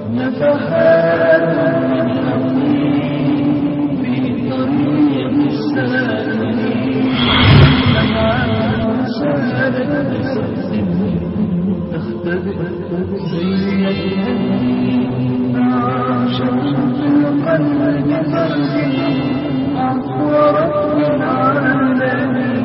نفحات من حنين في طريق السالمين لمعات سالت بصدق تختبئ سيئة شمس القلب فرد عفو رب العالمين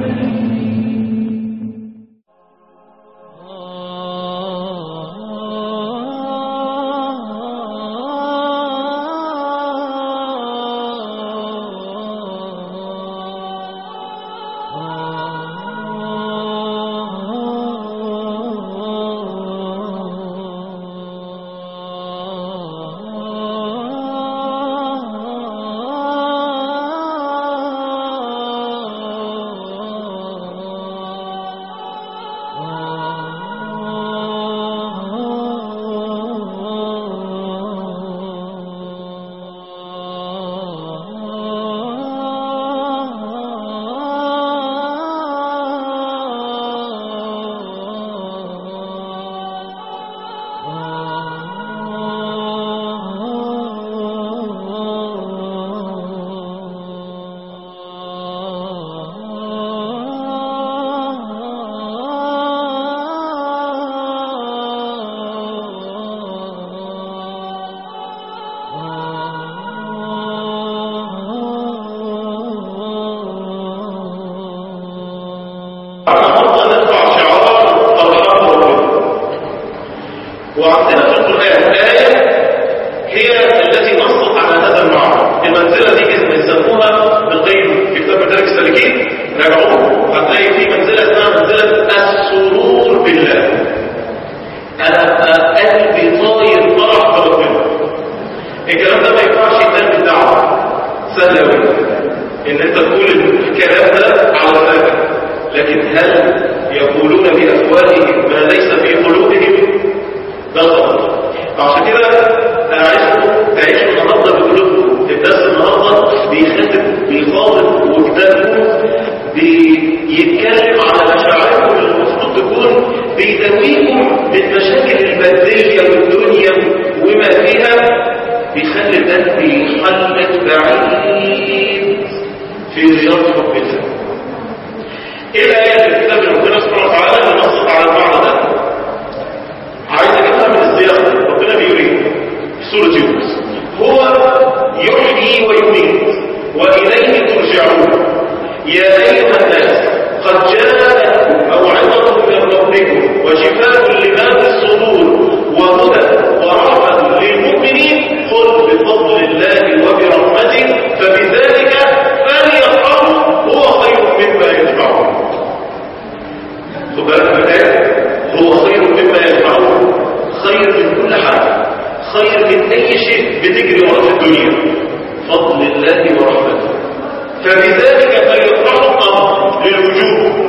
النهارده نرفع شعار ارحام ربنا وعندنا في القران ايه هي التي نصت على هذا المعنى المنزله دي اسم يسموها بالقيم في كتاب مدارك السالكين راجعوه هتلاقي في منزله اسمها منزله السرور بالله انا قلبي طاير فرح بربنا الكلام ده ما ينفعش يتقال بالدعوه سهل قوي ان انت تقول الكلام ده على سبب لكن هل يقولون بافواههم ما ليس في قلوبهم ده غلط عشان كده تعيشوا تعيشوا النهارده بقلوبكم الدرس النهارده بيخاطب بيخاطب وجدانكم بيتكلم على مشاعركم اللي المفروض تكون بيداويكم بالمشاكل الماديه والدنيا وما فيها بيخلي الناس بيحلق بعيد في رياض حب الله ايه الايه اللي في كتاب ربنا سبحانه وتعالى اللي نصت على المعنى ده عايز اجيبها من السياق ربنا بيقول في سوره يونس هو يحيي ويميت واليه ترجعون يا ايها الناس قد جاءكم موعظه من ربكم وشفاء لما في الصدور وهدى ورحمه للمؤمنين قل بفضل الله وبرحمته فبذلك فليفرحوا هو خير مما يجمعون خد بالك من الآية هو خير مما يجمعون خير من كل حاجة خير من أي شيء بتجري وراه في الدنيا فضل الله ورحمته فبذلك فليفرحوا الأمر للوجوب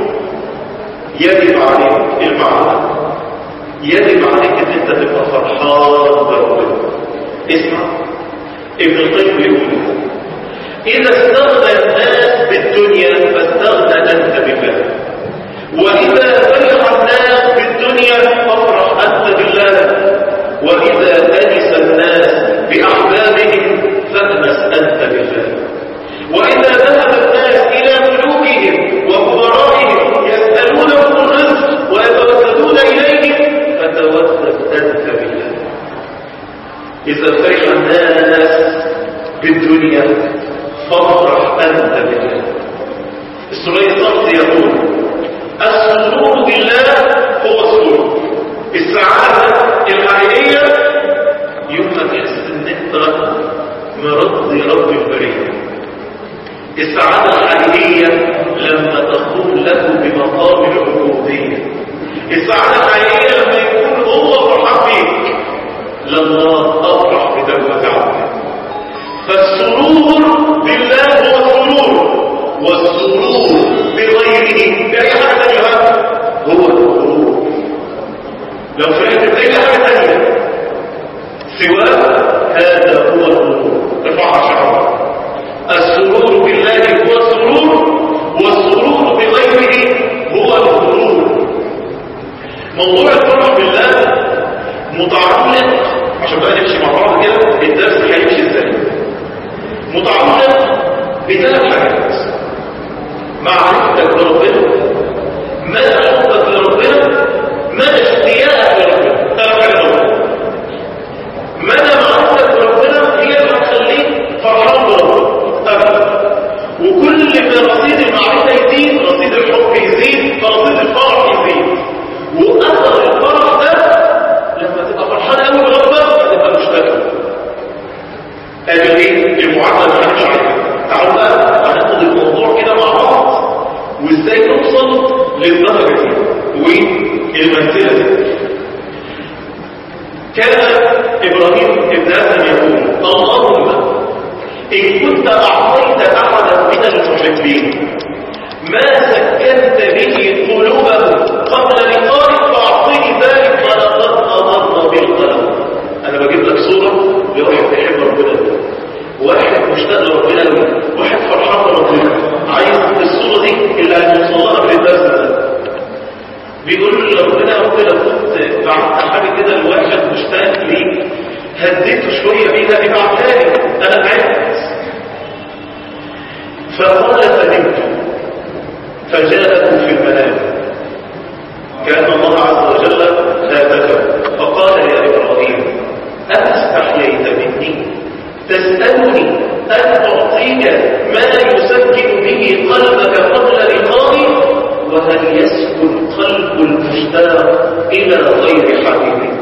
يجب عليك المعنى يجب عليك ان انت تبقى فرحان بربنا اسمع ابن القيم بيقول إذا استغنى الناس بالدنيا فاستغنى أنت بالله وإذا فرح الناس بالدنيا فافرح أنت بالله وإذا أنس الناس بأحبابهم فأنس أنت بالله وإذا ذهب الناس إلى ملوكهم وكبرائهم يسألونهم الرزق ويتوسلون إليهم فتوسل أنت بالله إذا فرح الناس بالدنيا فافرح أنت بالله السليطان يقول السرور بالله هو السرور السعادة الحقيقية يوم ما تحس ان انت مرضي رب البرية السعادة الحقيقية لما تقوم له بمقام العبودية السعادة الحقيقية لما يكون هو فرحان بيك لما أفرح بدوة عبده فالسرور بالله هو السرور والسرور بغيره بأي حاجة تانية هو السرور لو فرحت بأي حاجة تانية سواه هذا هو السرور ارفع شعره السرور بالله هو السرور والسرور بغيره هو السرور موضوع الفرح بالله متعلق عشان بقى نمشي مع إبراهيم ابن آدم يقول اللهم إن كنت أعطيت أحدا من المحبين ما سكنت به قلوبهم قبل لقائك فأعطيه ذلك ولقد أضر بالقلب أنا بجيب لك صورة لواحد بيحب ربنا واحد مشتاق لربنا أوي واحد فرحان بربنا عايز الصورة دي اللي هنوصلها بالدرس ده بيقول له ربنا ربنا كنت بعت حاجة كده لواحد مشتاق ليك هديته شوية بيها ابعتها لي أنا تعبت فقال فنمت فجاءته في المنام كان الله عز وجل هاتفه فقال يا إبراهيم أتستحييت مني تسألني أن أعطيك ما يسكن به قلبك قبل لقائي وهل يسكن قلب المشتاق إلى غير حبيبه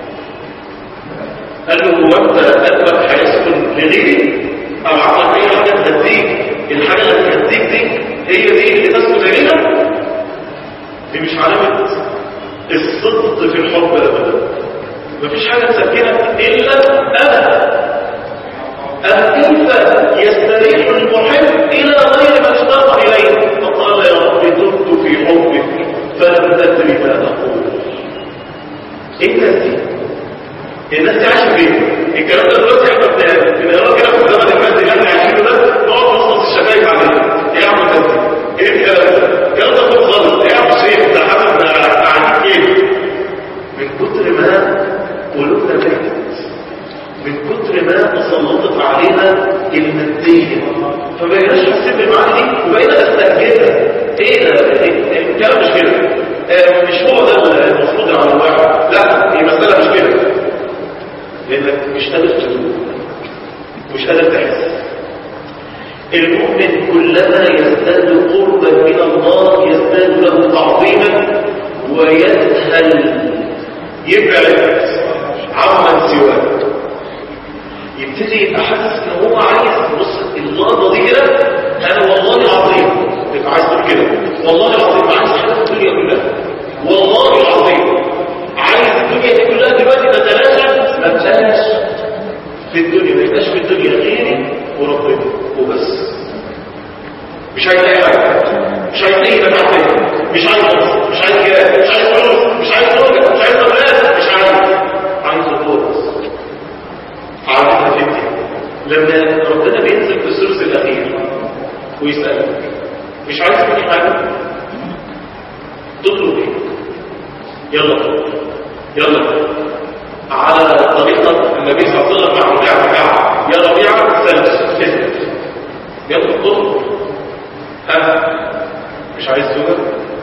قال له هو أنت قلبك هيسكن لغيري أو عقلك أي حاجة تهديك الحاجة اللي تهديك دي هي دي اللي تسكن إليها دي مش علامة الصدق في الحب أبدا مفيش حاجة تسكنك إلا أنا أم كيف يستريح المحب إلى غير ما اشتاق إليه فقال يا رب دمت في حبك فلم تدري ما أقول إيه الناس دي؟ الناس دي عايشة فين؟ الكلام ده دلوقتي احنا بنقرا كده في الزمن المادي اللي احنا عايشينه ده نقعد نصص الشفايف عليه ايه يا عم ده؟ ايه الكلام ده؟ الكلام ده فوق خالص ايه يا عم الشيخ ده حسب قاعدين فين؟ من كتر ما قلوبنا بعدت من كتر ما تسلطت علينا المادية فبقيناش حاسين بالمعنى دي وبقينا نستهجنها ايه ده إيه؟ الكلام مش كده آه مش هو ده المفروض على الواحد لا هي مسألة مش كده لانك مش قادر تدوق مش قادر تحس المؤمن كلما يزداد قربا من الله يزداد له تعظيما ويسهل يبعد عمن سواه يبتدي يبقى حاسس ان هو عايز بص اللحظه دي كده انا والله العظيم تبقى عايز تقول كده والله العظيم عايز حاجه في الدنيا كلها والله العظيم عايز الدنيا دي كلها دلوقتي تتلاشى ما تبقاش في الدنيا ما يبقاش في الدنيا غيري وربنا وبس مش عايز اي حاجه مش عايز اي متعه مش عايز مصر مش عايز جهاز مش عايز فلوس مش عايز زوجه مش عايز اولاد مش عايز عايز الله بس عارفها فكرة لما ربنا بينزل في الثلث الأخير ويسألك مش عايز مني حاجة تطلب ايه يلا طلب يلا طلب على طريقة النبي صلى الله عليه وسلم مع ربيعة ربيعة يا ربيعة سلس اسم يلا طلب ها مش عايز زوجة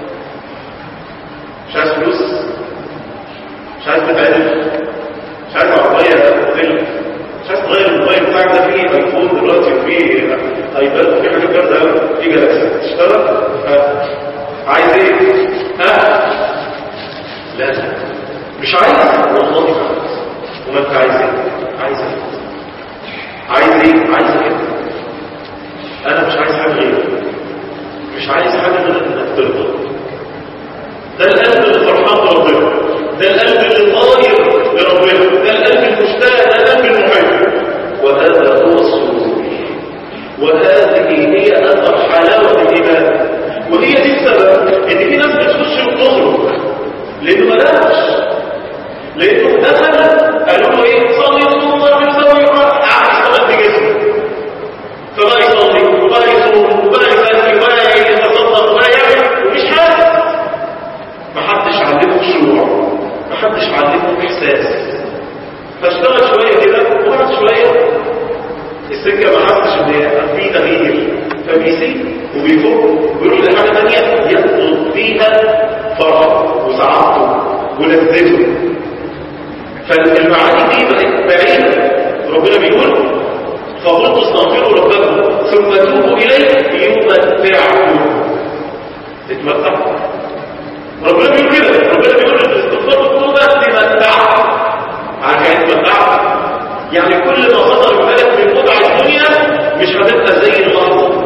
مش عايز فلوس مش عايز تتعلم مش عايز عربية تغلب مش عايز تغير الموبايل بتاعك ده فيه ايفون دلوقتي وفيه ايباد وفيه حاجات جامده قوي في جالاكسي تشتغل ها عايز ايه؟ ها؟ لا لا مش عايز والله مش عايز وما انت عايز ايه؟ عايز ايه؟ عايز ايه؟ عايز ايه؟ انا مش عايز حاجه غيره مش عايز حاجه غير انك ترضى ده القلب اللي فرحان بربنا ده القلب اللي طاير لربنا ده القلب المشتاق ده القلب المحب وهذا هو السرور وهذه هي اثر حلاوه الايمان وهي دي السبب ان في ناس بتخش وتخرج لانه ما دخلش لانه دخل قالوا له ايه صلي صوم وارجع سوي قاعد يشتغل في جسمه فبقى يصلي وبقى يصوم وبقى يزكي وبقى يتصدق وبقى يعمل ومش حاسس محدش علمه خشوع محدش علمه احساس فاشتغل شويه كده وبعد شويه السكه ما حسش ان في تغيير فبيسيب وبيفك ويروح لحاجه ثانيه يطلب فيها فرحه وسعادته ولذته فالمعاني دي بقت بعيده ربنا بيقول فقلت استغفروا ربكم ثم توبوا اليه يمتعكم تتمتع ربنا بيقول كده ربنا بيقول الاستغفار والتوبه تمتعك عارف يعني تمتعك يعني كل ما صدر منك من متع الدنيا مش هتبقى زي اللحظه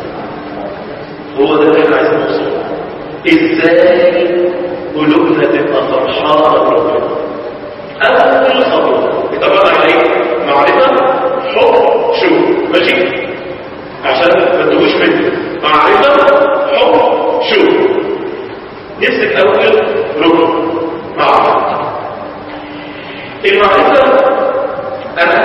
هو ده اللي احنا عايزين نوصله ازاي قلوبنا تبقى فرحانه بربنا اول خطوه انت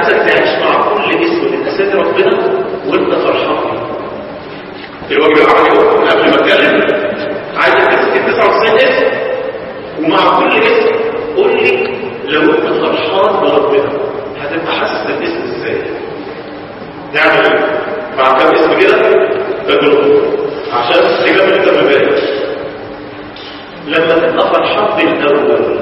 عايزك تعيش مع كل اسم من اسامي ربنا وانت فرحان بيه الواجب العملي هو قبل ما اتكلم عايزك تمسك 99 اسم ومع كل اسم قول لي لو انت فرحان بربنا هتبقى حاسس بالاسم ازاي نعمل ايه مع كام اسم كده تجربه عشان تجمع انت في بالك لما تبقى فرحان بالاول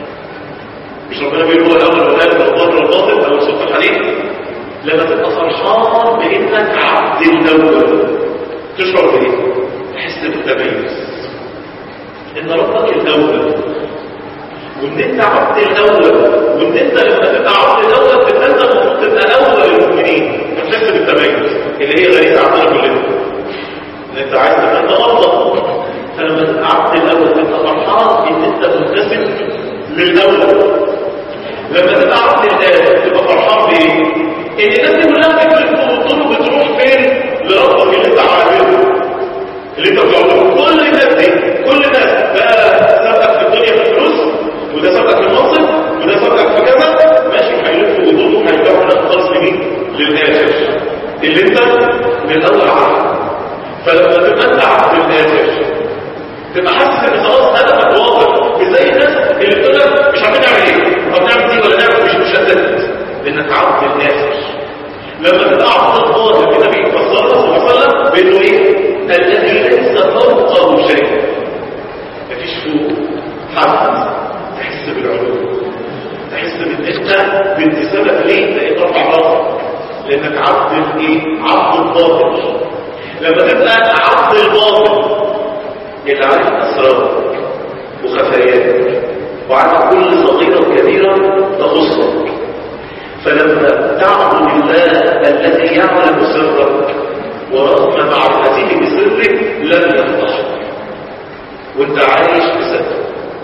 مش ربنا بيقول هو الاول والاخر والظاهر والباطن او سوره الحديد لما تبقى فرحان بانك عبد الاول تشعر بايه تحس بالتميز ان ربك الاول وان انت عبد الاول وان انت لما تبقى عبد الاول تبقى انت المفروض تبقى اول المؤمنين وتحس بالتميز اللي هي غريزه عندنا كلنا ان انت عايز تبقى انت افضل فلما تبقى عبد الاول تبقى فرحان ان انت منتسب للاول لما تبقى عبد الاخر تبقى فرحان بايه؟ ان الناس دي كلها بتجري وبتطول بتروح فين؟ لربك اللي انت عابده اللي انت بتعبده كل الناس دي كل الناس ده سبقك في الدنيا في الفلوس وده سبقك في المنصب وده سبقك في كذا ماشي هيلف ويدور وهيرجعوا في خالص لمين؟ للاخر اللي انت للاول عارف فلما تبقى انت عبد الاخر تبقى حاسس ان خلاص هدفك واضح مش زي الناس اللي بتقول لك مش عارفين نعمل ايه طب نعمل دي ولا نعمل مش مشتت لانك عبد الاخر لما تبقى عبد الظاهر النبي فسرها صلى الله عليه وسلم بانه ايه الذي ليس فوقه شيء مفيش فوق حد تحس بالعلو تحس بان انت بانتسابك ليه بقيت رفع راسك لانك عبد الايه عبد الظاهر لما تبقى عبد الباطن اللي عارف اسرارك وخفاياك وعارف كل صغيره وكبيره تخصك فلما تعبد الله الذي يعلم سرك ورغم معرفته بسرك لم يفضحك وانت عايش بسرك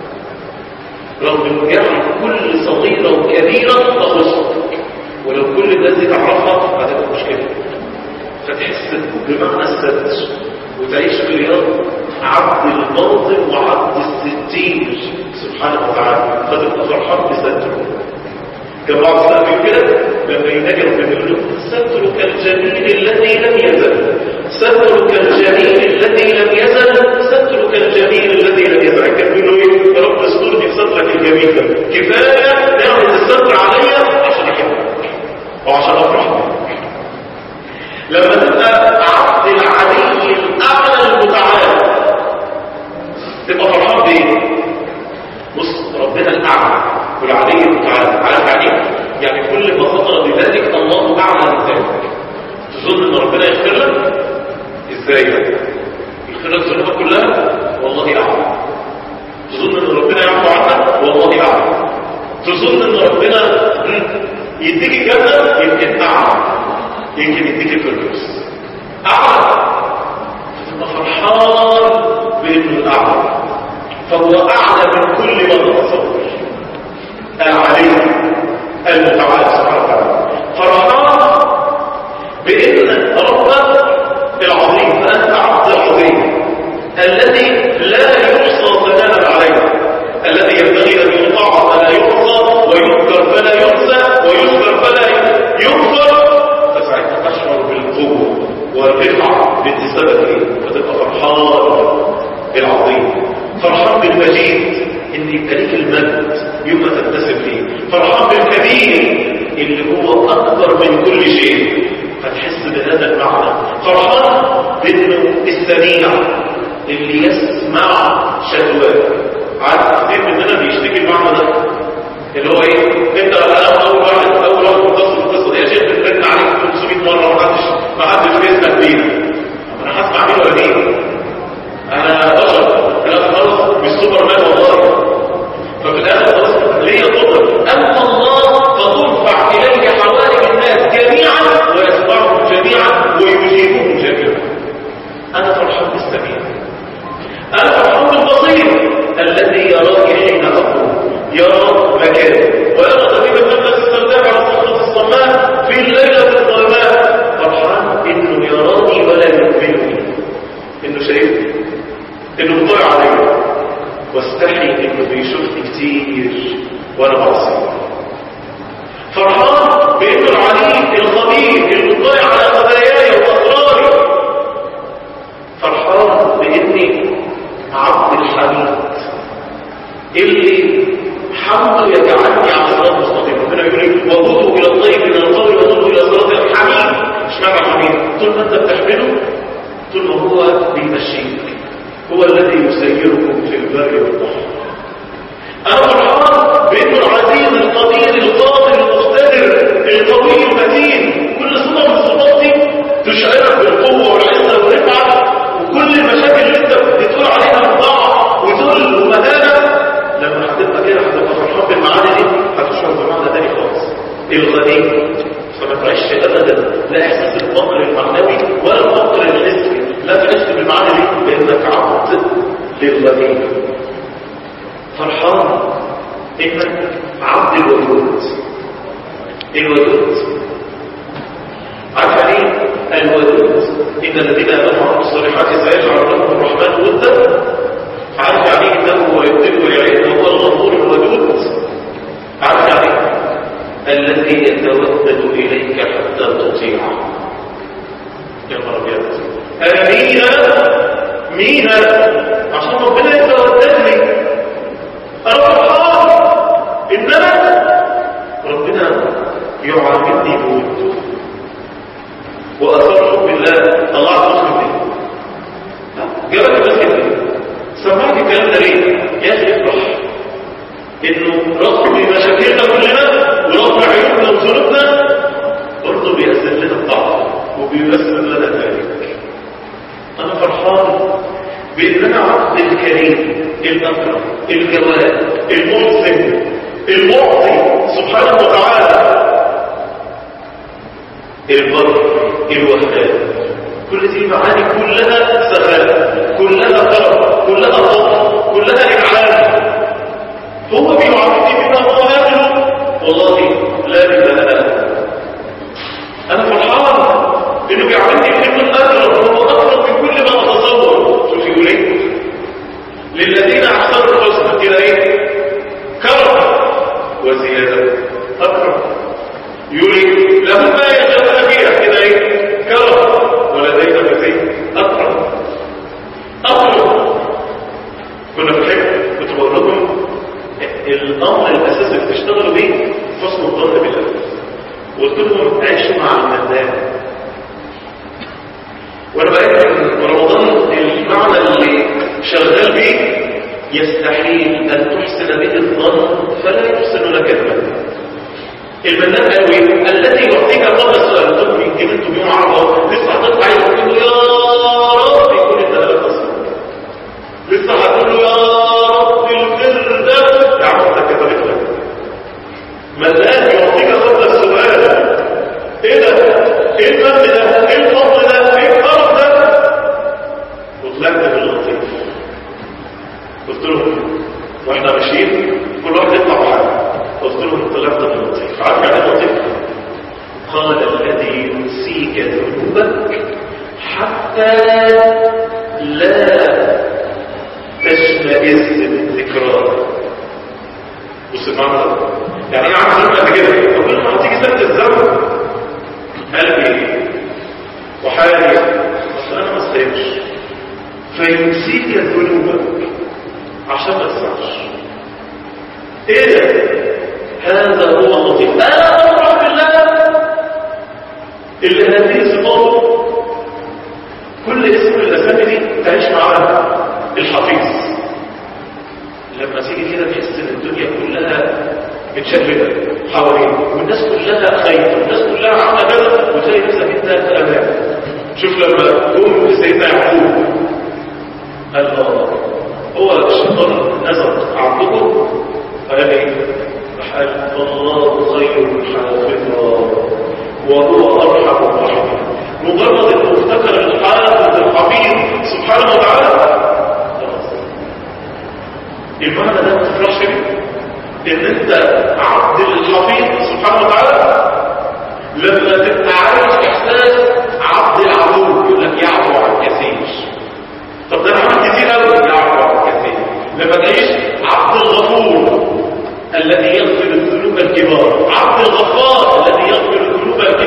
رغم انه يعلم كل صغيره وكبيره تخصك ولو كل الناس دي تعرفها هتبقى مشكله فتحس بمعنى الستر وتعيش في رياض عبد الباطن وعبد الستين سبحانه وتعالى فتبقى فرحان بستره كان بعض السلف كده لما يناجي ربنا يقول له سترك الجميل الذي لم يزل سترك الجميل الذي لم يزل سترك الجميل الذي لم يزل كان بيقول له ايه يا رب استرني بسترك الجميل ده كفايه نعمه الستر عليا عشان احبك وعشان افرح بك لما تبقى عبد العلي الاعلى المتعال تبقى فرحان بايه بص ربنا الاعلى والعلي المتعال عارف يعني ايه؟ يعني كل ما خطر بذلك الله اعلى من ذلك تظن ان ربنا يغفر لك ازاي يعني يغفر لك ذنوبك كلها والله اعلم تظن ان ربنا يعفو عنك والله اعلم تظن ان ربنا يديك الجنه يمكن اعلم يمكن يديك الفردوس اعلم فتبقى فرحان بانه الاعلى فهو اعلى من كل ما تتصور العلي المتعال سبحانه وتعالى فرحان بان ربك العظيم فانت عبد العظيم الذي لا يحصى ثناء عليه الذي ينبغي ان يطاع فلا يحصى ويذكر فلا ينسى ويذكر فلا يغفر فساعتها تشعر بالقوه والرفعه بانتسابك ليه وتبقى فرحان بالعظيم فرحان بالمجيد ان يبقى ليك المجد يوم ما تنتسب ليه فرحان بالكبير اللي هو اكبر من كل شيء فتحس بهذا المعنى فرحان بانه السميع اللي يسمع شكواك عارف كتير مننا بيشتكي المعنى ده اللي هو ايه انت انا اول واحد اول واحد متصل القصه دي يا شيخ بترن عليك 500 مره ما حدش ما حدش بيسمع بينا انا هسمع مين ولا مين انا بشر انا خلاص مش سوبر مان والله ففي الاخر خلاص ليا قدر اما الله فترفع اليه حوالي الناس جميعا ويسمعهم جميعا ويجيبهم جميعا انا فرحان بالسميع انا فرحان بالبصير الذي يراك حين اقول يرى مكاني ويرى طبيب النفس السوداء على الصخرة الصماء في الليلة الظلماء فرحان انه يراني ولا يؤمنني انه شايفني انه مطلع عليا واستحي انه بيشوفني كتير وانا بعصي فرحان بانه العليم الخبير المطلع على خباياي واسراري فرحان باني عبد الحميد اللي حمده يجعلني على صراط مستقيم ربنا يقول لي وهدوا الى الطيب من القول وهدوا الى صراط الحميد اشمعنى الحميد طول ما انت بتحمله طول ما هو بيمشيك هو الذي يسيركم في البر والبحر انا فرحان بانه العزيز القدير القادر المقتدر القوي المتين كل صفه من الصفات دي تشعرك بالقوه والعزه والرفعه وكل المشاكل اللي انت بتقول عليها ضعف وذل ومهانه لما هتبقى كده هتبقى فرحان بالمعاني دي هتشعر بمعنى تاني خالص الغني فما تعيش ابدا لا احساس الفقر المعنوي ولا الفقر الحسي لا تعيش بالمعاني دي لانك عبد للغني فرحان انك عبد الودود الودود عارف يعني ايه الودود ان الذين امنوا وعملوا الصالحات سيجعل لهم الرحمن ودا عارف يعني ايه انه هو يبدل ويعين وهو الغفور الودود عارف يعني ايه الذي يتودد اليك حتى تطيعه يا نهار ابيض امين مين عشان ربنا يتودد لي انا فرحان انما ربنا يعاملني بوده واثر حب الله طلعت مسلم ليه جابك بس كده سمعت الكلام ده ليه يا اخي افرح انه رغم مشاكلنا كلنا ورغم عيوبنا وذنوبنا برضه بيأذن لنا الضعف وبيمثل لنا ذلك انا فرحان بان انا عبد الكريم الاكرم الجواد المحسن المعطي سبحانه وتعالى البر الوهاب كل دي معاني كلها سخاء كلها كرم كلها طاقه كلها انعام هو بيعاملني بما هو اهله والله لا بما انا انا فرحان انه بيعاملني بانه الاكرم وهو اكرم من كل ما اتصور شوف يقول ايه للذين احسنوا الحسنى كده ايه كرم وزياده اكرم يقول إيه؟ لهم ما يجب فيها كده ايه كرم ولدينا مزيد اكرم اكرم كنا بنحب كنت بقول لكم الامر الاساسي اللي بتشتغلوا بيه حسن الظن بالله قلت لهم عيشوا مع المنان وانا بقيت من رمضان المعنى اللي شغال بيه يستحيل ان تحسن به الظن فلا يحسن لك المنان المنان قالوا ايه الذي يعطيك قبل السؤال طب يمكن انتم يوم عرضه لسه هتطلع تقول له يا رب يكون انت لا تصل لسه هتقول له يا رب البر ده يا عم انت كتبت لك منان يعطيك قبل السؤال ايه ده ايه الفن ده ايه الفضل ده ايه الكرم ده وطلعت باللطيف قلت لهم واحنا ماشيين كل واحد يطلع بحاجه قلت لهم طلعت باللطيف عارف يعني ايه لطيف قال الذي ينسيك ذنوبك حتى لا تشمئز من ذكراه بص المعنى ده يعني ايه عامل ذنب قد كده طب لما هتيجي سنه الذنب قلبي وحالي اصل انا ما استاهلش فينسيك ذنوبك عشان ما تسعش ايه ده هذا هو اللطيف انا افرح بالله اللي هذه صفاته كل اسم من الاسامي دي تعيش معاها الحفيظ لما تيجي كده تحس ان الدنيا كلها متشبكه حواليك والناس كلها خايفه والناس كلها عامله كده وتلاقي نفسك انت في امان شوف لما جم سيدنا يعقوب قال اه هو الشيطان نزل عبدكم قال ايه قال الله خير حافظا وهو ارحم الراحمين مجرد انه افتكر الحافظ الحفيظ سبحانه وتعالى خلاص المعنى ده ما تفرحش بيه ان انت عبد الحفيظ سبحانه وتعالى لما تبقى عايش احساس عبد العبود يقول لك يعفو عن كثير طب ده انا عملت كتير قوي يعفو عن كثير لما تعيش عبد الغفور الذي يغفر الذنوب الكبار عبد الغفار الذي يغفر الذنوب الكبار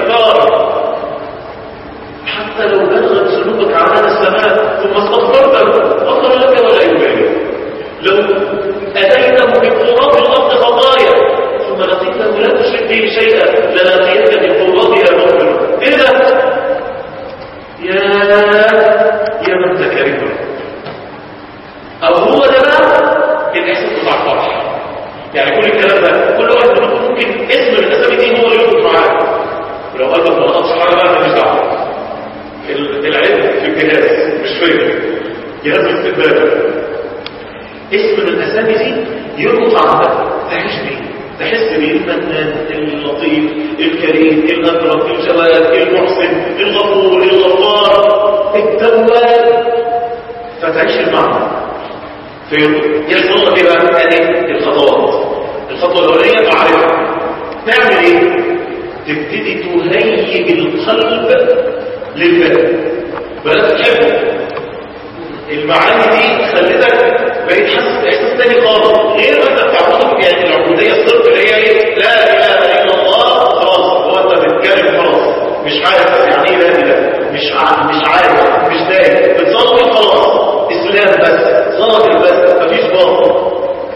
تحكي شيئا لناتيك بقوة يا مؤمن ايه ده يا يا من انت كريم او هو ده بقى الاحساس بتاع الفرح يعني كل الكلام ده كل واحد منكم ممكن اسم من الاسامي دي هو اللي يربط معاه ولو قال ما نقصش حاجه بقى ماليش دعوه العلم في الجهاز مش فين جهاز الاستقبال اسم من الاسامي دي يربط عندك تعيش بيه تحس بيه المنان اللطيف الكريم الاكرم الجواد المحسن الغفور الغفار التواب فتعيش المعنى فيحصل لك ايه بقى ادي الخطوات الخطوه الاولانيه معرفه تعمل ايه تبتدي تهيج القلب لله بلاش تحبه المعاني دي خلتك بقيت حاسس باحساس تاني خالص غير ما انت بتعبده يعني العبوديه الصرف اللي هي ايه لا اله الا الله خلاص هو انت بتتكلم خلاص مش عارف يعني ايه لا اله مش عارف مش عارف مش دايم بتصلي خلاص اسلام بس صلاه بس مفيش باطل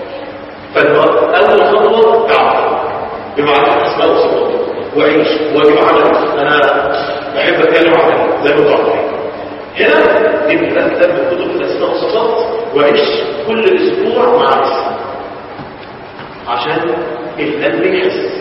فاول خطوه تعرف بمعنى اسماء وصفات وعيش واجب عملي انا بحب اتكلم عن زي ما انتم عارفين هنا يبقى كتاب من كتب الاسماء والصفات وعيش كل اسبوع مع اسم عشان القلب يحس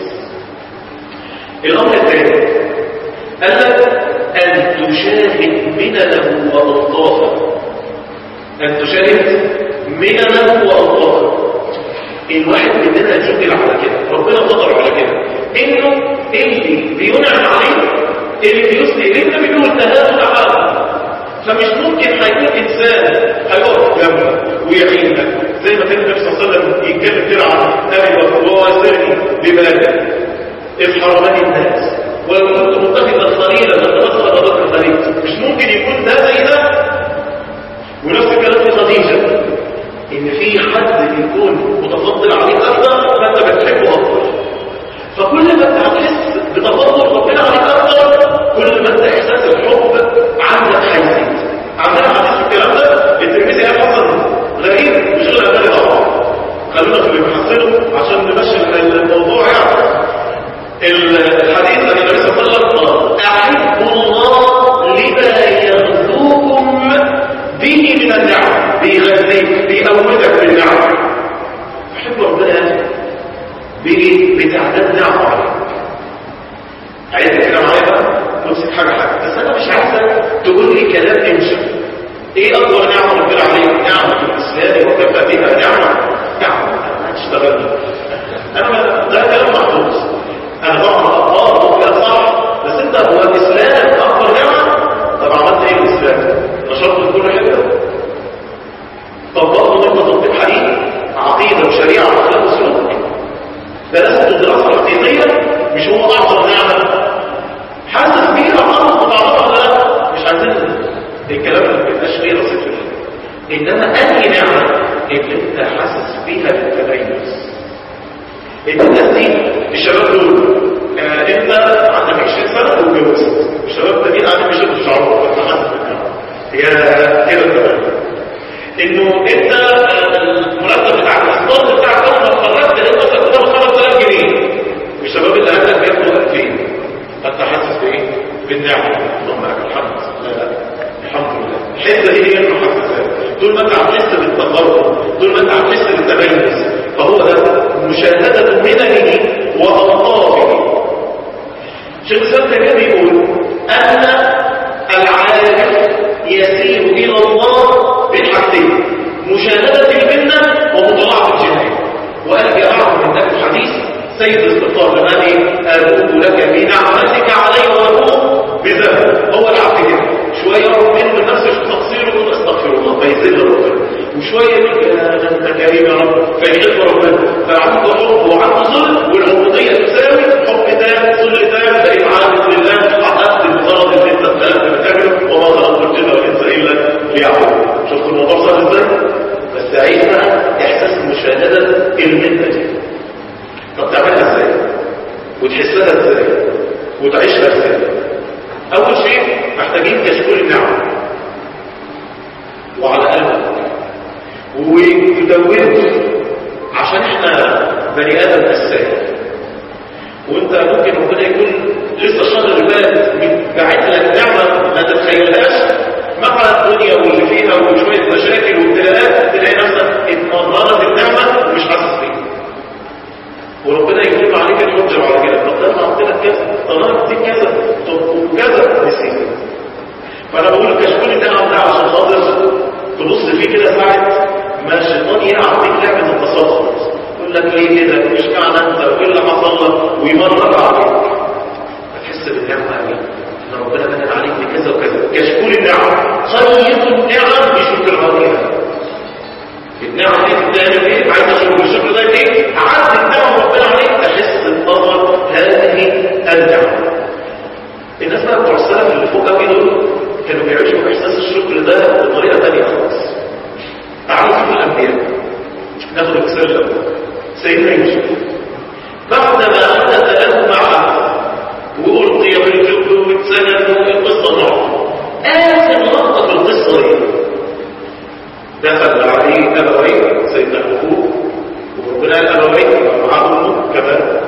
الامر الثاني قال لك ان تشاهد مننه والطافه ان تشاهد مننه والطافه الواحد مننا يجبر على كده ربنا قدر على كده انه اللي بينعم عليه اللي بيسلي ليه النبي بيقول تهاب تعالى فمش ممكن هيكون انسان هيقف جنبك ويحينك زي ما كان النبي صلى الله عليه وسلم يتكلم كده عن ابي بكر وهو سرني ببالي افحرمني الناس وكنت متخذا خليلا فتبصر ابا بكر خليل مش ممكن يكون ده زي ده ونفس الكلام في خديجه ان في حد بيكون متفضل عليك اكتر فانت بتحبه اكتر فكل ما انت هتحس بتفضل ربنا عليك اكتر كل ما انت احساس الحب عندك هيزيد عندنا حديث الكلام ده الترمذي قال حسن غريب مش غير الاماني طبعا خلونا في اللي بنحسنه عشان نمشي الموضوع يعني الحديث عن النبي صلى الله عليه وسلم قال احب الله لما يغزوكم به من النعم بيغذيك بيقومك بالنعم احب ربنا بايه بتعداد نعمه عليك عايز كده معايا بقى نمسك حاجه حاجه بس انا مش عايزك تقول لي كلام يمشي ايه اكبر نعمه ربنا عليك نعمه الاسلام وكفى بها نعمه نعمه هتشتغل انا ما- ده كلام محفوظ انا بعمل اخطاء وكده صح بس انت هو الاسلام اكبر نعمه طب عملت ايه الاسلام نشرت في كل حته طبقته ضمن تطبيق حقيقي عقيده وشريعه واخلاق وسلوك درست الدراسه الحقيقيه مش هو اعظم نعمه حاسس بيها خالص متعرضه ولا لا مش عايزين الكلام ما بيبقاش فيه رصيد في الحقيقة. انما انهي نعمه اللي انت حاسس بيها بالتميز الناس دي الشباب دول آه انت عندك 20 سنه واتجوزت الشباب التانيين قاعدين بيشدوا في شعرهم انت حاسس بالنعمه يا كده تمام انه انت آه، المرتب بتاعك الاصدار بتاعك اول ما اتخرجت انت بتاخد 5000 جنيه والشباب اللي قبلك بياخدوا 2000 فانت حاسس بايه؟ بالنعمه اللهم لك الحمد لا لا الحمد لله الحته دي هي المحسسات طول ما انت هتحس بالتقرب طول ما انت هتحس بالتميز فهو ده مشاهده مننه والطافه شيخ الاسلام تيميه بيقول ان العارف يسير الى الله بالحاجتين مشاهده المنه ومطالعه الجنايه وقال جاء اعظم من ذلك الحديث سيد الاستغفار لمن ايه ابوء لك بنعمتك علي وابوء بذنب هو العبد كده شويه يقرب منه من نفسه يشوف تقصيره يقول استغفر الله فيذل ربنا وشويه يقول يا انت كريم يا رب فيحب ربنا فعنده حب وعنده ظل والعبوديه تساوي حب تام ظل تام بقيت عابد لله حققت الغرض اللي انت اتخلقت بتعمله وما خلقت الجن والانس الا ليعبدون شفت الموضوع سهل ازاي؟ بس عيش بقى احساس مشاهده المنه دي طب تعملها ازاي وتحسها ازاي وتعيشها ازاي اول شيء محتاجين كشكول النعم وعلى قلبك وتدونه عشان احنا بني ادم اساسي وانت ممكن ربنا يكون لسه الشهر اللي فات باعت لك نعمه ما تتخيلهاش مع الدنيا واللي فيها وشويه مشاكل وابتلاءات تلاقي نفسك اتمررت النعمه ومش حاسس بيها وربنا يكتب عليك الحجه بعد كده طب ده انا عطيتك كذا طب انا اديك كذا طب وكذا نسيت فانا بقول كشكول النعم ده عشان خاطر تبص فيه كده ساعه ما الشيطان يلعب بيك لعبه التصرف يقول لك ليه كده مش معنى انت وايه اللي حصل لك ويمرر عليك هتحس بالنعمه قوي ان ربنا من عليك بكذا وكذا كشكول النعم خيط النعم بشكر عليها النعم دي بتعمل ايه عايز اشوف الشكر ده ايه عدد النعم ربنا عليك تحس بقدر هذه النعم الناس بقى بتوع السلف اللي فوق قوي دول كانوا بيعيشوا باحساس الشكر ده بطريقه ثانيه خالص تعالوا شوفوا الانبياء ناخد المثال الاول سيدنا يوسف بعدما حدث له معه والقي في الجب واتسجن والقصه نوع اخر لقطه في القصه دي دخل عليه ابويه سيدنا ابوه وربنا الابوين معاه امه كمان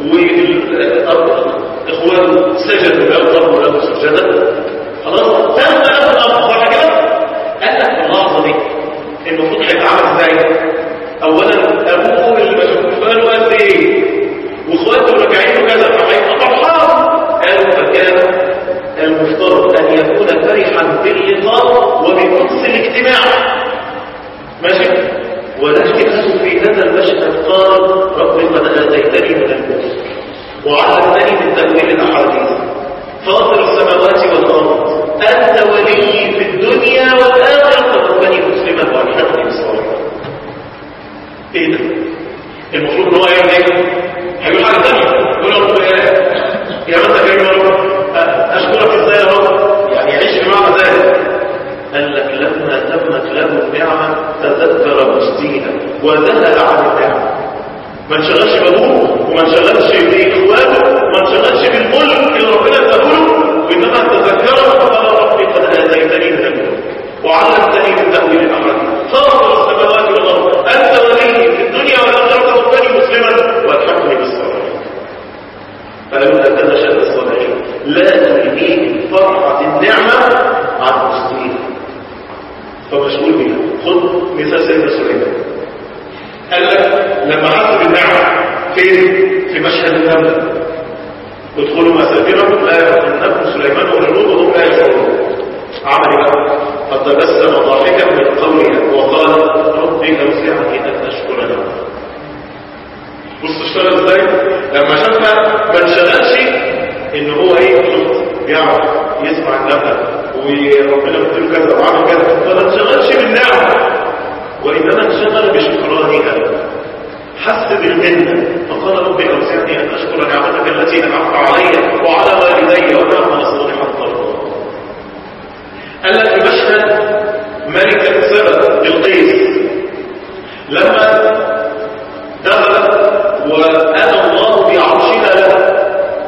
واخوانه سجدوا له ضربوا له سجدا خلاص تم له الامر صح كده قال لك في اللحظه دي المفروض هيتعامل ازاي اولا ابوه اللي ما شافوش بقاله قد ايه واخواته راجعين له كذا فهيبقى فرحان قالوا فكان المفترض ان يكون فرحا باللقاء وبقدس الاجتماع ماشي ولكنه في هذا المشهد قال رب قد اتيتني من الملك وعلمتني من تاويل الاحاديث فاطر السماوات والارض انت ولي في الدنيا والاخره توفني مسلما والحقني بالصالحين ايه ده المفروض ان هو يعمل ايه هيقول حاجه ثانيه يقول له رب يا يا رب كريم يا رب اشكرك ازاي يا رب يعني يعيش بمعنى ذلك قال لك لما تمت له النعمه تذكر مسكينا وذهل عن النعمه ما انشغلش بابوه وما انشغلش باخواته وما انشغلش بالملك اللي ربنا اداهوله وانما تذكر فقال ربي قد اتيتني من الملك وعلمتني من تاويل الاحاديث فاطر السماوات والارض انت ولي في الدنيا والاخره توفني مسلما والحقني بالصالحين فلولا كان شأن الصالحين لا تلهيهم فرحة النعمة عن المسلمين فمشغول بها خذ مثال سيدنا سليمان قال لك لما حس بالنعمة فين؟ في مشهد النملة ادخلوا مساكنهم لا يحزنكم سليمان وجنوده لا يشعرون عمل ايه بقى؟ قد تبسم ضاحكا من قولها وقال ربي اوزعني ان اشكر نعمتك بص اشتغل ازاي لما شافها ما انشغلش ان هو ايه شفت بيعرف يسمع النبأ وربنا بيقول كذا وعمل كذا فما انشغلش بالنعمه وانما انشغل بشكرانها حس بالمنه فقال ربي اوزعني ان اشكر نعمتك التي انعمت علي وعلى والدي واعمل صالحا ترضى قال لك في مشهد ملكه سبا بالقيس لما دخل وأنا الله بعرشنا له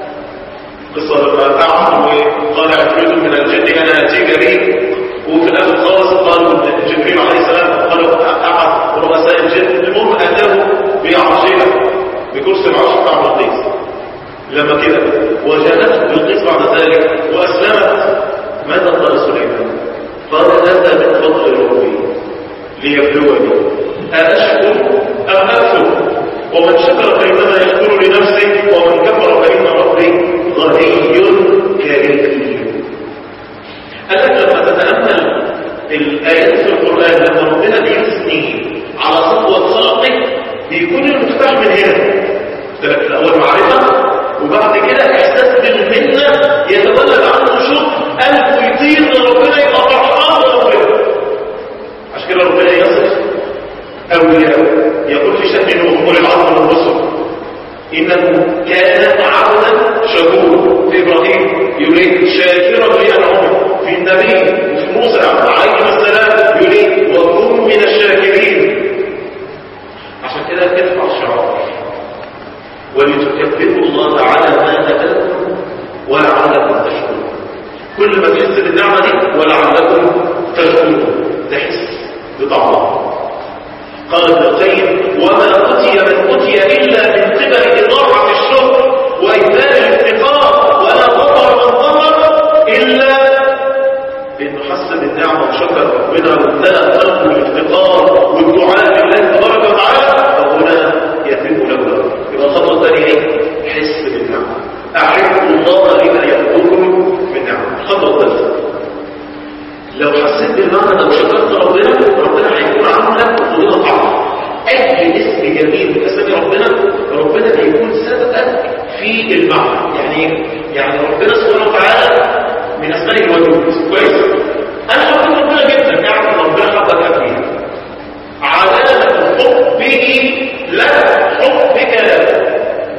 قصة لما قعد وقال عفريت من الجن أنا أتيك به وفي الآخر خالص قالوا جبريل عليه السلام قالوا أعد رؤساء الجن المهم أتاه بعرشنا بكرسي العرش بتاع بلقيس لما كده وجاءته بلقيس بعد ذلك وأسلمت ماذا قال سليمان؟ قال هذا من فضل ربي ليبلوني أأشكر أم أكفر ومن شكر فإنما يشكر لنفسه ومن كفر فإن ربي غني كريم قال لك لما تتأمل الآيات في القرآن لما ربنا بيثني على صفوة خلقه بيكون المفتاح من هنا قلت لك الأول معرفة وبعد كده إحساس بالمنة يتولد عنه شكر قلبه يطير لربنا يبقى فرحان بربنا عشان كده ربنا يصف أولياء يقول في شأن نوح العظم والرسل إنه كان عبدا شكورا في إبراهيم يريد شاكرا لأنعمه في النبي وفي موسى عليه السلام يريد وكن من الشاكرين عشان كده ترفع الشعار ولتكبروا الله على ما هداكم ولعلكم تشكرون كل ما تحس بالنعمة دي ولعلكم تشكرون تحس بطعمها قال ابن القيم وما أتي من أتي إلا من قبل إضاعة الشكر مين يعني ربنا سبحانه وتعالى من اسمائه الودود كويس انا حبيت ربنا جدا اعرف ربنا حبك قد علامة حبه لا حبك له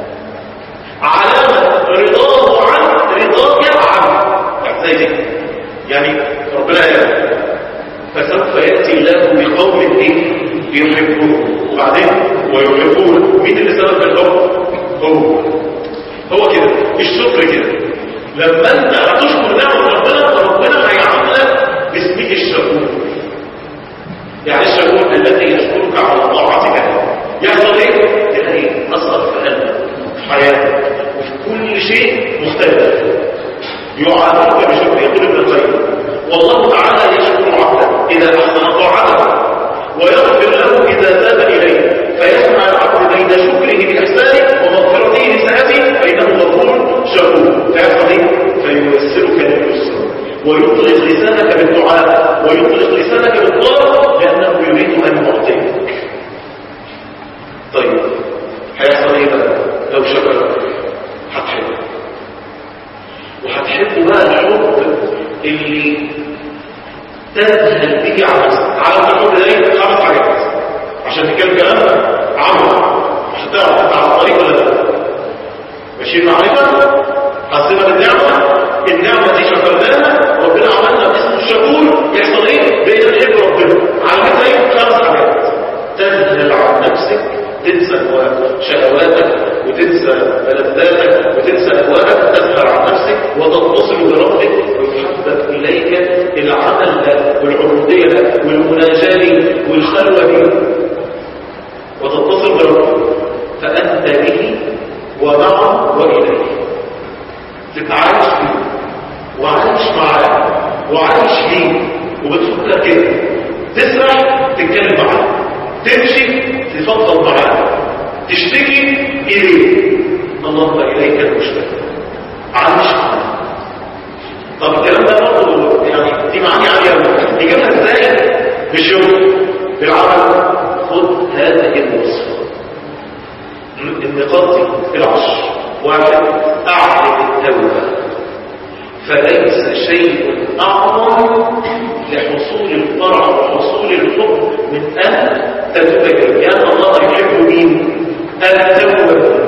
علامة رضاه عنه رضاك عنه ازاي دي يعني ربنا يقول فسوف يأتي الله بقوم ايه يحبون وبعدين ويحبون مين اللي سبب الحب هو هو كده الشكر كده لما انت هتشكر نعمة ربنا فربنا هيعاملك باسمه الشكور يعني الشكور الذي يشكرك على طاعتك يحصل ايه؟ تلاقي اثر في قلبك في حياتك وفي كل شيء مختلف يعاملك بشكر يقول ابن القيم والله تعالى يشكر عبده اذا احسن طاعته ويغفر له اذا تاب اليه فيسمع العبد بين شكره باحسانه ومغفرته لسهامه فانه غفور شكور فيحصل ايه؟ فييسرك لليسر ويطلق لسانك بالدعاء ويطلق لسانك بالطاعه لانه يريد ان يعطيك طيب هيحصل ايه بقى لو شكرك هتحبه وهتحبه بقى الحب اللي تذهل به على نفسك على الحب ده ايه خمس حاجات عشان نتكلم كلام عمل عشان تعرف انت على الطريق ولا لا ماشيين معرفه حسينا بالنعمه النعمه دي شكرناها ربنا عملنا باسمه الشكور يحصل ايه بقينا نحب ربنا على فكره ايه خمس حاجات تذهل عن نفسك تنسى شهواتك وتنسى ملذاتك وتنسى اهوائك تذهل عن نفسك وتتصل بربك ويحبب اليك العمل ده والعبوديه ده والمناجاه دي والخلوه دي وتتصل بربك فانت به ومعه واليه تبقى عايش فيه وعايش معاه وعايش فيه وبتفكر كده تسرح تتكلم معاه تمشي تفضل معاه تشتكي إليه اللهم إليك المشتكى عايش معاه طب الكلام ده برضه يعني دي معاني عالية نجيبها ازاي؟ بالشغل بالعمل خد هذه الوصفة النقاط دي العشر واحد أعلم التوبة فليس شيء أعظم لحصول الفرح وحصول الحب من أن تتوب لأن الله يحب مين؟ التوبة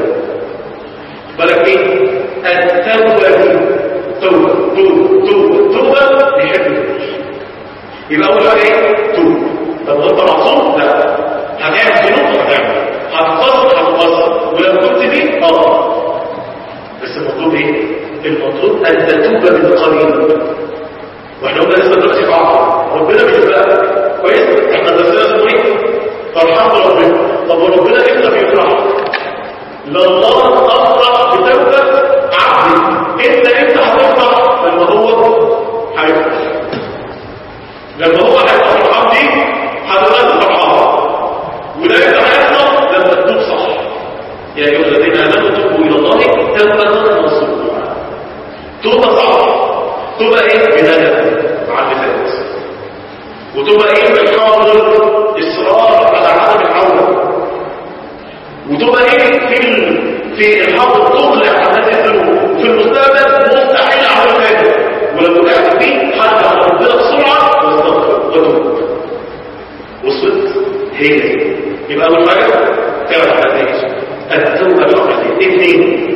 بالك مين؟ التوبة توبة توبة توبة توبة يحب يبقى أول حاجة إيه؟ توبة طب أنت معصوم؟ لا هتعمل ذنوب هتعمل هتقصر هتقصر ولو كنت بيه اه بس المطلوب ايه المطلوب ان تتوب من قريب واحنا قلنا لسه دلوقتي في عقل ربنا بيسبقك كويس احنا درسنا اسمه ايه فرحان بربنا طب وربنا امتى بيفرح لا الله افرح بتوبه عبدي انت امتى هتفرح لما هو هيفرح لما هو هيبقى فرحان بيك هتبقى انت فرحان وده امتى هيحصل لما تتوب صح يا ايها الذين امنوا توبوا الى الله توبه نصوحا توبه صعبه توبه ايه بدايه مع اللي فات وتبقى ايه بالحاضر اصرار على عدم العوده وتبقى ايه في ال... في الحاضر تطلع عن هذه الذنوب وفي المستقبل مستحيل عمل تاني ولو وقعت فيه حتى على ربنا بسرعه واستغفر وتوب وصلت هي دي يبقى اول حاجه تعرف هذه التوبه العقليه اثنين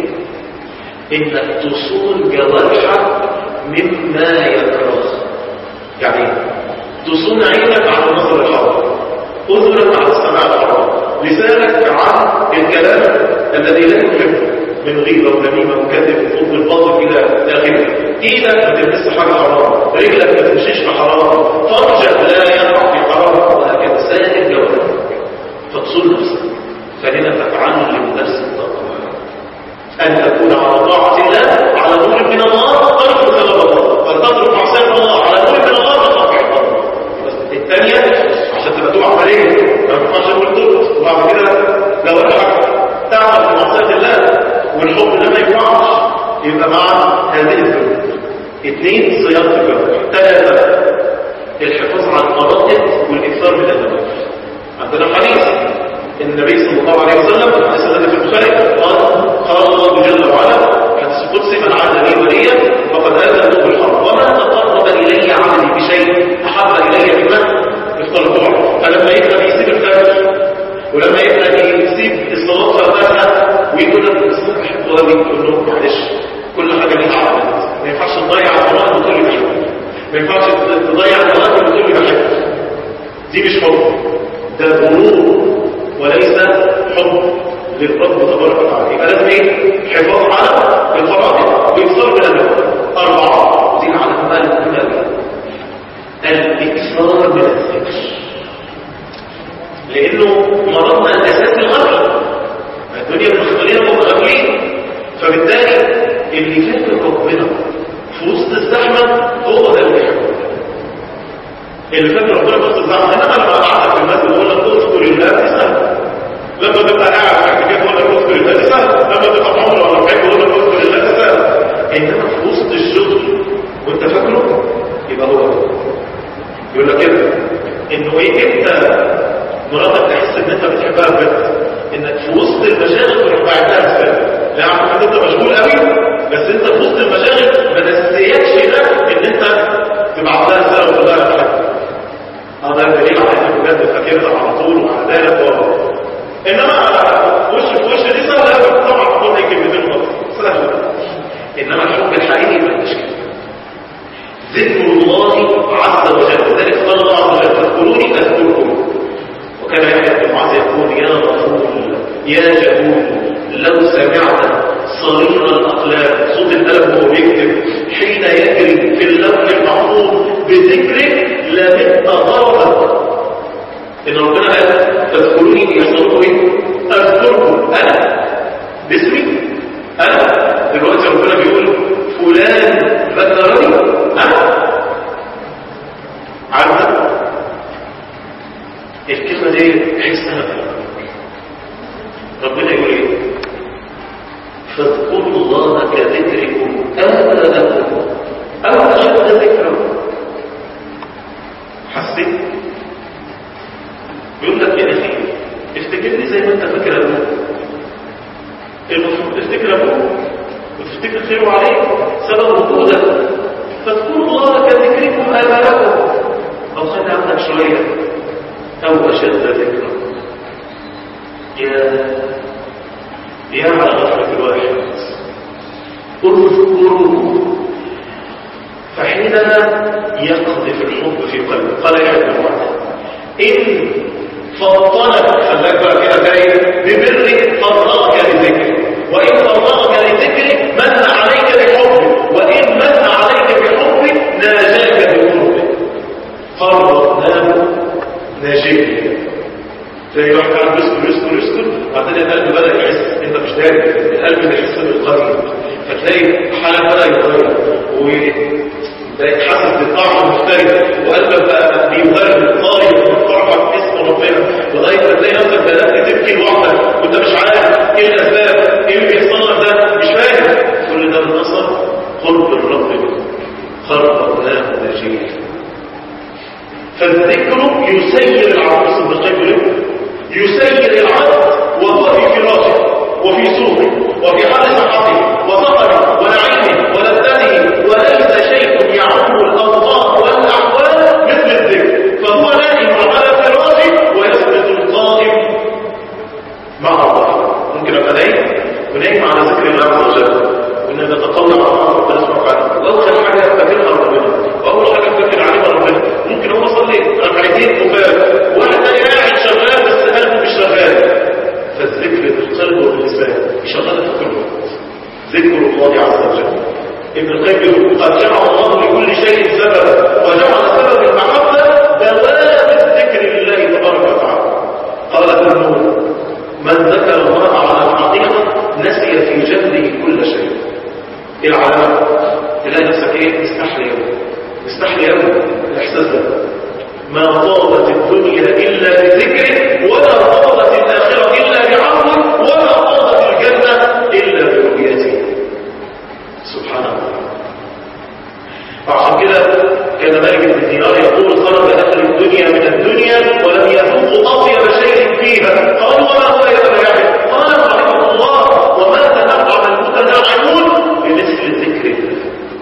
انك تصون جوارحك مما يكره يعني تصون عينك عن النظر الحرام اذنك عن السماع الحرام لسانك عن الكلام الذي لا يحبه من غيبه ونميمه وكذب وفوق الباطل الى اخره ايدك ما تلبس حاجه حرام رجلك ما تمشيش في حرام فرجك لا يقع في حرام وهكذا سائر جوارحك فتصون نفسك فهنا تتعلم نفس التقوى أن تكون على طاعة الله على نور من الله ترك كلام الله أن تترك معصية الله على نور من الله تطاع الله الثانية عشان تبقى تقع عليه ما ينفعش تقول تقول وبعد كده لو الحق تعمل في معصية الله والحب ده ما ينفعش يبقى مع هذه الذنوب اثنين صيانة الجوارح ثلاثة الحفاظ على المراتب والإكثار من النوافل عندنا حديث النبي صلى الله عليه وسلم الحديث الذي في البخاري قال قال الله جل وعلا حديث القدس اللي فاكر ربنا في وسط الزحمه هو ده اللي بيحب اللي فاكر ربنا في وسط الزحمه انا لما قعدت في المسجد اقول لك اذكر الله دي سهله لما تبقى قاعد في اعتكاف اقول لك اذكر الله دي سهله لما تبقى في عمره ولا في حج اقول لك اذكر الله دي سهله انما في وسط الشغل وانت فاكره يبقى هو ده. يقول لك كده انه ايه انت مراتك تحس ان انت بتحبها بجد انك في وسط المشاغل تروح بعدها رساله لا عارف ان انت مشغول قوي بس انت في وسط المشاغل ما نسيتش ده ان انت تبعت لها رساله وتقول لها أنا بحبك. اه ده دليل على انك بجد فاكرها على طول وعلى ذلك و انما وش في وش دي سهله قوي طبعا تقول لي كلمتين وخلاص سهله انما الحب الحقيقي ما فيش كده ذكر الله عز وجل ذلك قال الله عز وجل فاذكروني اذكركم وكان يحيى بن معاذ يقول يا غفور يا جهول لو سمعت صرير الاقلام صوت القلم وهو بيكتب حين يجري في اللوح المحفوظ بذكرك لمت غرضك ان ربنا قال فاذكروني يحصلكم ايه اذكركم انا باسمي انا دلوقتي ربنا بيقول فلان ذكرني انا عارفه الكلمه دي تحس انا ربنا يقول ايه فاذكروا الله كذكركم ابدا او اشد ذكرا حسيت يقول لك يا اخي افتكرني زي ما انت فاكر ابوك المفروض تفتكر ابوك وتفتكر خيره عليك سبب وجودك فاذكروا الله كذكركم اباءكم او خلي عندك شويه او اشد ذكرا يا يا على غفله الواحد اذكروا فحينما يقذف الحب في قلبه قال يا ابن معاذ ان فطنك خلاك بقى كده جاي ببر فرغك لذكر وان فرغك لذكر من عليك بحبه وان من عليك بحبه ناجاك بقربه فرغناه ناجيك زي واحد قاعد يسكر يسكر يسكر بعدين القلب بدا يحس انت مش داري القلب بيحس بالقرب فتلاقي حالك بدا يتغير وبقيت حاسس بطعم مختلف وقلبك بقى بيغير طاير من فرحه باسم ربنا لغايه ما تلاقي نفسك بدات تبكي لوحدك وانت مش عارف ايه الاسباب ايه اللي بيحصل لك ده مش فاهم كل ده من اثر قرب الرب منك خربناه ناجيا فالذكر يسير العبد بص ابن القيم يسير العبد وهو في فراشه وفي سوقه وفي حال صحته وسفره ونعيمه ولذته وليس شيء يعم الاوضاع والاحوال مثل الذكر فهو نائم على فراشه ويثبت القائم مع الله ممكن ابقى نايم ونايم على ذكر الله عز وجل وان نتطلع مع ربنا سبحانه وتعالى واول حاجه فاكرها ربنا واول حاجه فاكر عليها ربنا ممكن هو صلي ركعتين خفاف واحد تاني قاعد شغال بس قلبه مش شغال فالذكر بالقلب واللسان يشغلك في كل وقت ذكر الله عز وجل ابن القيم يقول قد جعل الله لكل شيء سببا وجعل سبب المحبه دوام الذكر لله تبارك وتعالى قال ابن من ذكر الله على الحقيقه نسي في جهله كل شيء ايه العلامه تلاقي نفسك ايه مستحلي يوم مستحلي يوم الاحساس ده ما طابت الدنيا الا بذكره ولا طابت الاخره الا بعفوه ولا طابت الجنه الا برؤيته سبحان الله فعشان كده كان مالك بن دينار يقول خرج اهل الدنيا من الدنيا ولم يذوقوا اطيب شيء فيها قالوا وما هو يا ابا يحيى قال رحمه الله وماذا نفعل المتناعمون بمثل ذكر الله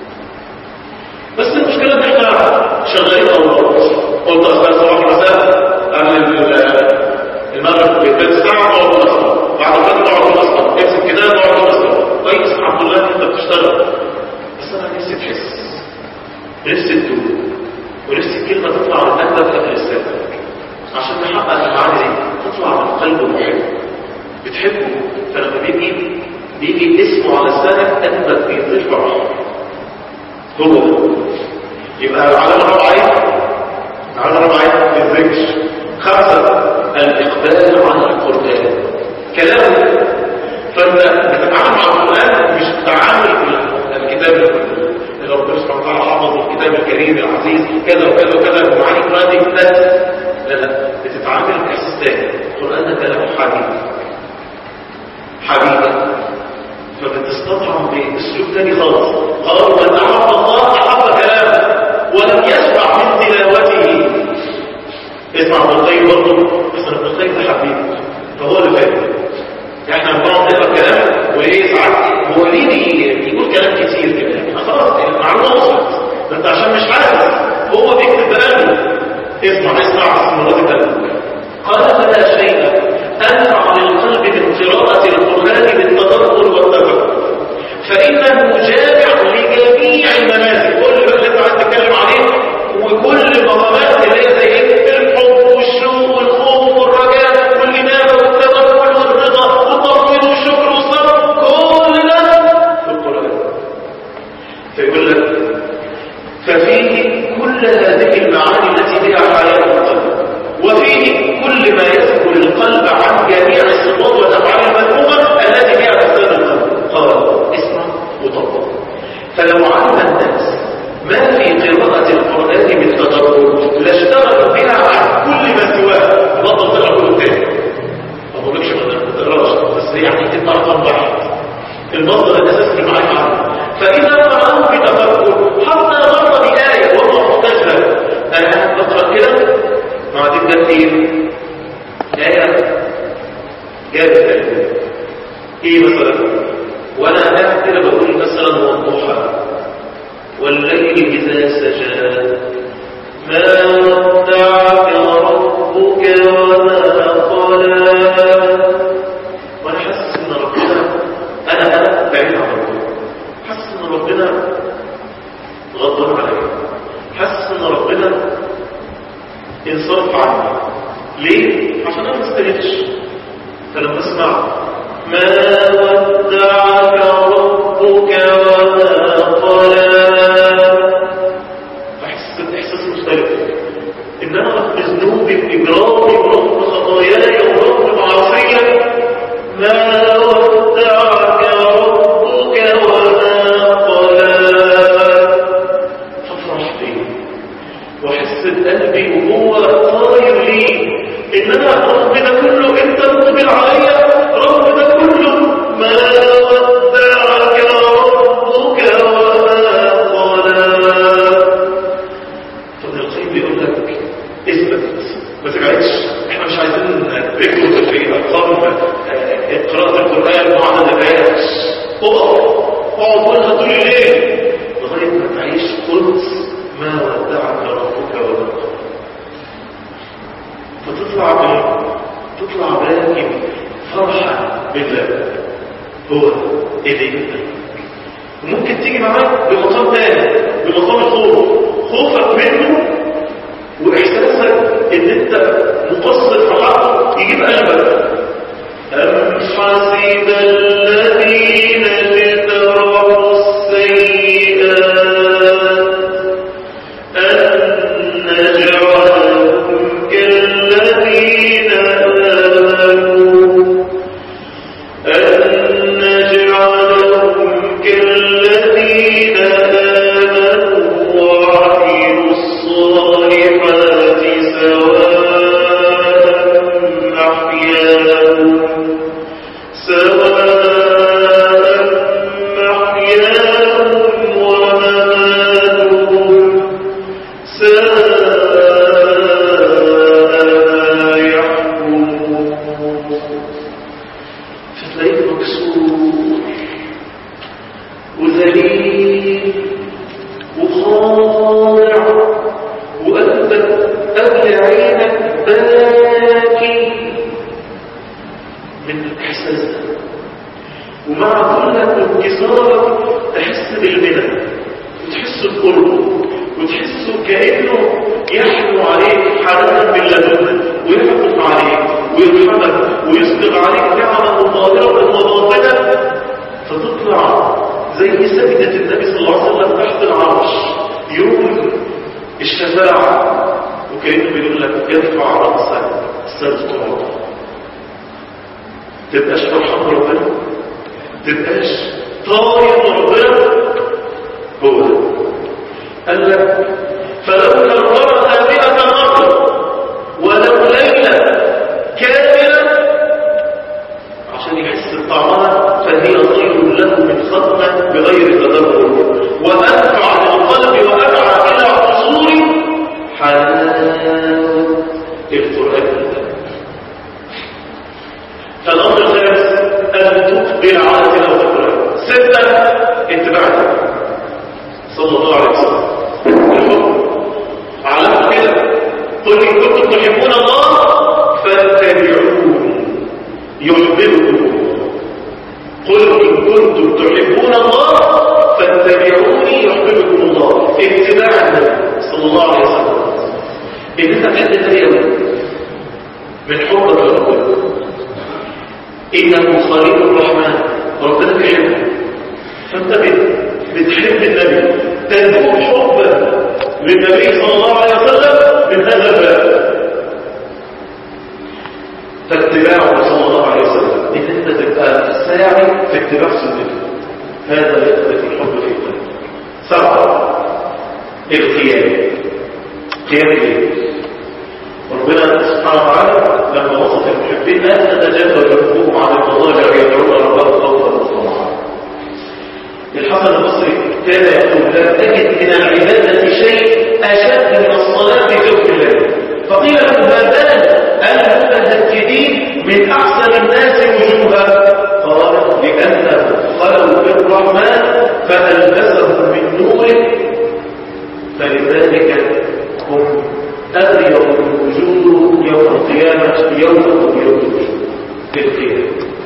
بس المشكله ان احنا شغالين اول قلت اصلا صباح المساء قبل المغرب بثلاث ساعه نقعد نصلي بعد كده نقعد نصلي امسك كده نقعد نصلي كويس الحمد لله انت بتشتغل بس انا نفسي تحس نفسي تدوب ونفسي الكلمه تطلع من قلبك قبل لسانك عشان نحقق المعاني دي تطلع من قلب المحب بتحبه فلما بيجي بيجي اسمه على لسانك قلبك بيطير فرح هو ده يبقى العلامه الرابعه العلامه الرابعه الذكر خمسه الاقبال على القران كلامه فانت بتتعامل مع القران مش تعامل دي خالص قالوا من أحب الله أحب كلامه ولم يشبع من تلاوته اسمع ابن القيم برضه بس ابن القيم ده حبيبي فهو اللي فاهم يعني احنا بنقعد نقرا كلام وايه ساعات هو ليه بي- بيقول كلام كتير كده يعني خلاص المعلومه وصلت ده انت عشان مش عارف هو بيكتب بقلبه اسمع اسمع المرات الثانيه قال فلا شيء انفع للقلب من قراءه القران بالتدبر والتفكر فانه جامع لجميع المنازل كل بقى اللي انت عايز تتكلم عليه وكل المقامات اللي هي زي ايه الحب والشوق والخوف والرجاء والانابه والتوكل والرضا والتفويض والشكر والصبر كل ده في القران فيقول لك ففيه كل هذه المعاني التي بها حياه القلب وفيه كل ما يذكر القلب عن جميع الصفات والافعال المذمومه التي بها فساد القلب قال اسمع وطبق فلو علم الناس ما في قراءة القرآن بالتدبر لاشتغلوا بها عن كل ما سواه بطل تقرأ كل تاني ما بقولكش ما تقراش بس يعني انت رقم واحد المصدر الاساسي اللي معاك عنه فاذا قرأوه بتفكر حتى مر بآية وهو محتاج لها انا بقرأ كده مع دي الترتيب آية جابت كلمة ايه مثلا وانا قاعد كده بقول مثلا والضحى والليل اذا سجى ما ودعك ربك وما قلى وانا حاسس ان ربنا انا انا بعيد عن ربنا حاسس ان ربنا غضب عليا حاسس ان ربنا انصرف عني ليه عشان انا ما استاهلش فلما اسمع ما ودعك ربك وما قلى احس باحساس مختلف ان انا رغم ذنوبي باجرامي ورغم خطاياي ورغم معاصيي ما ودعك ربك وما قلى فافرح فيه واحس بقلبي وهو طاير لي ان انا رغم ده كله انت مقبل عليا رغم ده كله ما ودعك ربك وما قلى فابن القيم بيقول لك اثبت ما تبعدش احنا مش عايزين نكتب في ارقام آه، قراءة القرآن وعدد الايات اقف اقعد قولها طول الليل لغاية ما تعيش قلت ما ودعك ربك وما قلى فتطلع بايه تطلع باكي فرحة بالله هو ايه ده جدا ممكن تيجي معاك بمقام تاني بمقام الخوف خوفك منه واحساسك ان انت مقصر في حقه يجيب قلبك أم حسب الذين اجترحوا السيئات أن نجعلهم كالذين آمنوا أن نجعلهم كالذين آمنوا وعملوا الصالحات سواء محياهم سواء محياهم ومماتهم ساء ما يحكمون فتلاقيك مكسور وذليل وخاضع وأنت قبل عينك باكي من الإحساس ده ومع كل انكسارك تحس بالمنى وتحس بقربه وتحسه كأنه يحنو عليك حنانا من لدنه ويحكم عليك ويرحمك ويسبغ عليك نعمة ظاهرة وباطنة فتطلع زي سجدة النبي صلى الله عليه وسلم تحت العرش يوم الشفاعة وكأنه بيقول لك ارفع رأسك سرد عمر تبقاش فرحان بربنا تبقاش طاير ربنا هو ده قال لك فلو كررها مئة مرة ولو ليلة كاملة عشان يحس بطعمها فهي خير له من ختمة بغير تدبر صلى الله عليه وسلم الحب علمت كده قل إن كنتم تحبون الله فاتبعوني يحببكم الله قل إن كنتم تحبون الله فاتبعوني يحببكم الله اتباع النبي صلى الله عليه وسلم إن أنت تحب النبي من حبك لربنا إنه خليل الرحمن ربنا بيحبه فأنت بتحب النبي تنبوه حبا للنبي صلى الله عليه وسلم من هذا الباب فاتباعه صلى الله عليه وسلم ان انت تبقى ساعي في اتباع سنته هذا يثبت الحب في قلبك سبعه القيام قيام الليل ربنا سبحانه وتعالى لما وصف المحبين لا تتجافى جنوبهم عن المضاجع يدعون ربهم خوفا وطمعا الحسن البصري كان يقول لا تجد من العبادة شيء أشد من الصلاة في جوف الليل فقيل له ما بال المتهجدين من أحسن الناس وجوها قال لأنهم خلوا بالرحمن فألبسهم من نوره فلذلك هم أبيض الوجود يوم القيامة يوم أبيض الوجود في القيامة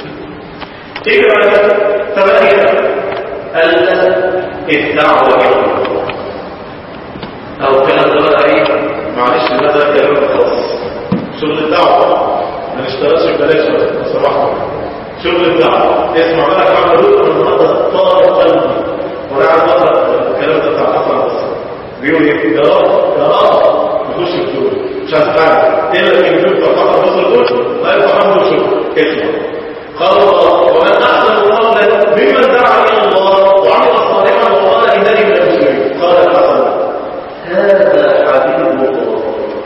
تقرأ ثمانية ألا الدعوة إلى الله أو كلام ده بقى إيه معلش هذا كلام خاص شغل الدعوة ما نشتغلش ببلاش بقى صراحة شغل الدعوة اسمع بقى كلام دول من هذا طار قلبي وانا عايز اقرا الكلام ده بتاع حسن البصري بيقول ايه يا رب يا رب نخش في دول مش هتفهم ايه اللي بيقول بتاع حسن البصري دول لا يفهموا شغل اسمع قال الله ومن احسن قولا ممن دعا الى الله وعمل صالحا وقال انني من المسلمين قال الحسن هذا حبيب الله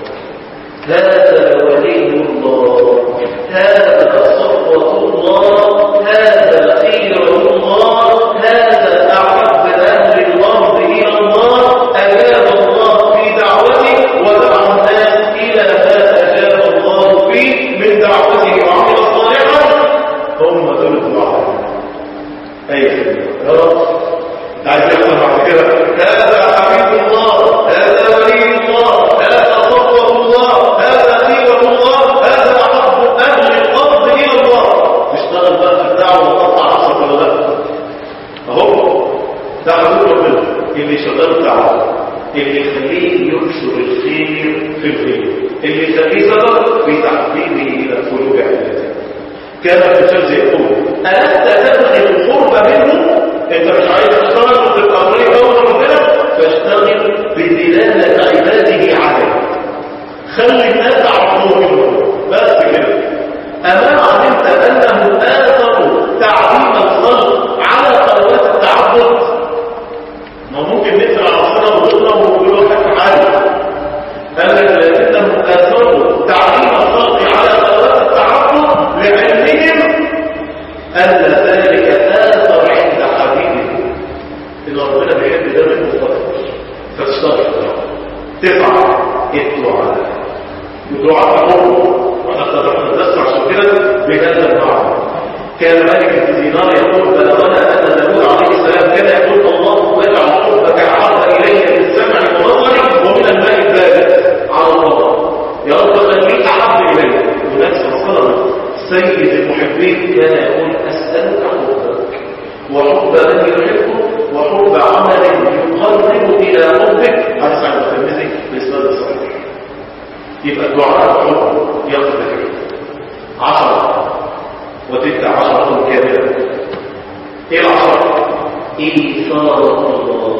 هذا ولي الله هذا صفوة الله هذا خير الله هذا أحب أهل الأرض إلى الله أجاب الله في دعوته ودعا الناس إلى ما أجاب الله فيه من دعوته وعمل صالحا هم دول الدعاء أي خدمة يا رب عايز يحصل بعد كده هذا حبيب الله هذا ولي الله هذا صفوة الله هذا خيرة الله هذا أحب أهل الأرض إلى الله اشتغل بقى في الدعوة وقطع عصر ولا لا أهو ده حبيب ربنا اللي شغال دعوة اللي يخليه ينشر الخير في الخير اللي يخليه سبب في تحبيبه إلى قلوب عباده كان الرجال يقول ألست تبغي القرب منه انت مش عايز تشتغل وتبقى قريب قوي من ربنا فاشتغل بدلالة عباده عليه خلي الناس عرفوه منه بس كده أما علمت أنه آثر تعليم الخلق على قنوات التعبد ما ممكن نقفل على الصلاة ونقولها ونقول لك حاجة قال لك لكنه آثر تعليم الخلق على قنوات التعبد لعلمهم أن ذلك آثر عند حبيبه إن ربنا بيحب ده من مفتقر فتشتغل تسعة الدعاء الدعاء حر وحتى نتدرس عشان كده بهذا المعنى كان ملك الدينار يقول بلغنا أن داود عليه السلام كان يقول اللهم اجعل حبك عرض إلي من السمع والنظر ومن الماء البارد على الله يا رب خليك أحب إلي ونفس الصلاة سيد المحبين كان يقول أسألك حبك وحب من يحبه وحب عمل يقرب إلى حبك هذا سعد الترمذي بإسناد الصحيح يبقى الدعاء حب يقضي عشرة وتبقى عشرة كاملة ايه العشرة؟ إيثار الله